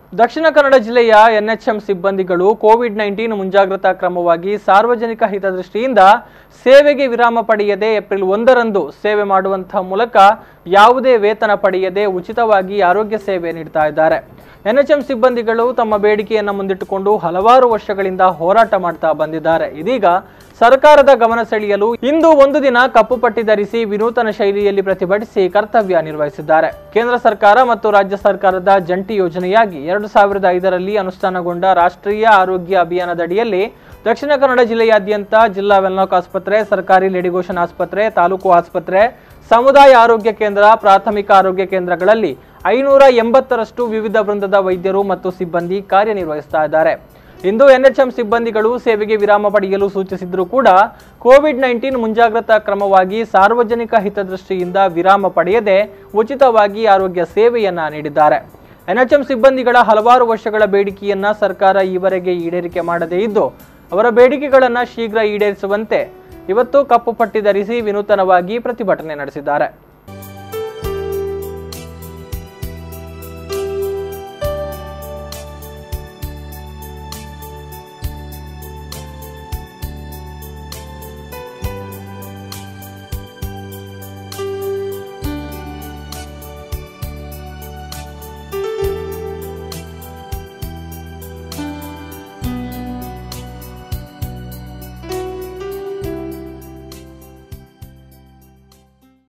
ದಕ್ಷಿಣ ಕನ್ನಡ ಜಿಲ್ಲೆಯ ಎನ್ಎಚ್ಎಂ ಸಿಬ್ಬಂದಿಗಳು ಕೋವಿಡ್ ನೈನ್ಟೀನ್ ಮುಂಜಾಗ್ರತಾ ಕ್ರಮವಾಗಿ ಸಾರ್ವಜನಿಕ ಹಿತದೃಷ್ಟಿಯಿಂದ ಸೇವೆಗೆ ವಿರಾಮ ಪಡೆಯದೆ ಏಪ್ರಿಲ್ ಒಂದರಂದು ಸೇವೆ ಮಾಡುವಂತಹ ಮೂಲಕ ಯಾವುದೇ ವೇತನ ಪಡೆಯದೆ ಉಚಿತವಾಗಿ ಆರೋಗ್ಯ ಸೇವೆ ನೀಡ್ತಾ ಇದ್ದಾರೆ ಎನ್ಎಚ್ಎಂ ಸಿಬ್ಬಂದಿಗಳು ತಮ್ಮ ಬೇಡಿಕೆಯನ್ನು ಮುಂದಿಟ್ಟುಕೊಂಡು ಹಲವಾರು ವರ್ಷಗಳಿಂದ ಹೋರಾಟ ಮಾಡ್ತಾ ಬಂದಿದ್ದಾರೆ ಇದೀಗ ಸರ್ಕಾರದ ಗಮನ ಸೆಳೆಯಲು ಇಂದು ಒಂದು ದಿನ ಕಪ್ಪು ಪಟ್ಟಿ ಧರಿಸಿ ವಿನೂತನ ಶೈಲಿಯಲ್ಲಿ ಪ್ರತಿಭಟಿಸಿ ಕರ್ತವ್ಯ ನಿರ್ವಹಿಸಿದ್ದಾರೆ ಕೇಂದ್ರ ಸರ್ಕಾರ ಮತ್ತು ರಾಜ್ಯ ಸರ್ಕಾರದ ಜಂಟಿ ಯೋಜನೆಯಾಗಿ ಎರಡು ಸಾವಿರದ ಐದರಲ್ಲಿ ಅನುಷ್ಠಾನಗೊಂಡ ರಾಷ್ಟ್ರೀಯ ಆರೋಗ್ಯ ಅಭಿಯಾನದಡಿಯಲ್ಲಿ ದಕ್ಷಿಣ ಕನ್ನಡ ಜಿಲ್ಲೆಯಾದ್ಯಂತ ಜಿಲ್ಲಾ ವೆಲ್ನಾಕ್ ಆಸ್ಪತ್ರೆ ಸರ್ಕಾರಿ ಲೇಡಿಗೋಷನ್ ಆಸ್ಪತ್ರೆ ತಾಲೂಕು ಆಸ್ಪತ್ರೆ ಸಮುದಾಯ ಆರೋಗ್ಯ ಕೇಂದ್ರ ಪ್ರಾಥಮಿಕ ಆರೋಗ್ಯ ಕೇಂದ್ರಗಳಲ್ಲಿ ಐನೂರ ಎಂಬತ್ತರಷ್ಟು ವಿವಿಧ ವೃಂದದ ವೈದ್ಯರು ಮತ್ತು ಸಿಬ್ಬಂದಿ ಕಾರ್ಯನಿರ್ವಹಿಸ್ತಾ ಇದ್ದಾರೆ ಇಂದು ಎನ್ಎಚ್ಎಂ ಸಿಬ್ಬಂದಿಗಳು ಸೇವೆಗೆ ವಿರಾಮ ಪಡೆಯಲು ಸೂಚಿಸಿದ್ರೂ ಕೂಡ ಕೋವಿಡ್ ನೈನ್ಟೀನ್ ಮುಂಜಾಗ್ರತಾ ಕ್ರಮವಾಗಿ ಸಾರ್ವಜನಿಕ ಹಿತದೃಷ್ಟಿಯಿಂದ ವಿರಾಮ ಪಡೆಯದೆ ಉಚಿತವಾಗಿ ಆರೋಗ್ಯ ಸೇವೆಯನ್ನ ನೀಡಿದ್ದಾರೆ ಎನ್ಎಚ್ಎಂ ಸಿಬ್ಬಂದಿಗಳ ಹಲವಾರು ವರ್ಷಗಳ ಬೇಡಿಕೆಯನ್ನ ಸರ್ಕಾರ ಈವರೆಗೆ ಈಡೇರಿಕೆ ಮಾಡದೇ ಇದ್ದು ಅವರ ಬೇಡಿಕೆಗಳನ್ನು ಶೀಘ್ರ ಈಡೇರಿಸುವಂತೆ ಇವತ್ತು ಕಪ್ಪು ಪಟ್ಟಿ ಧರಿಸಿ ವಿನೂತನವಾಗಿ ಪ್ರತಿಭಟನೆ ನಡೆಸಿದ್ದಾರೆ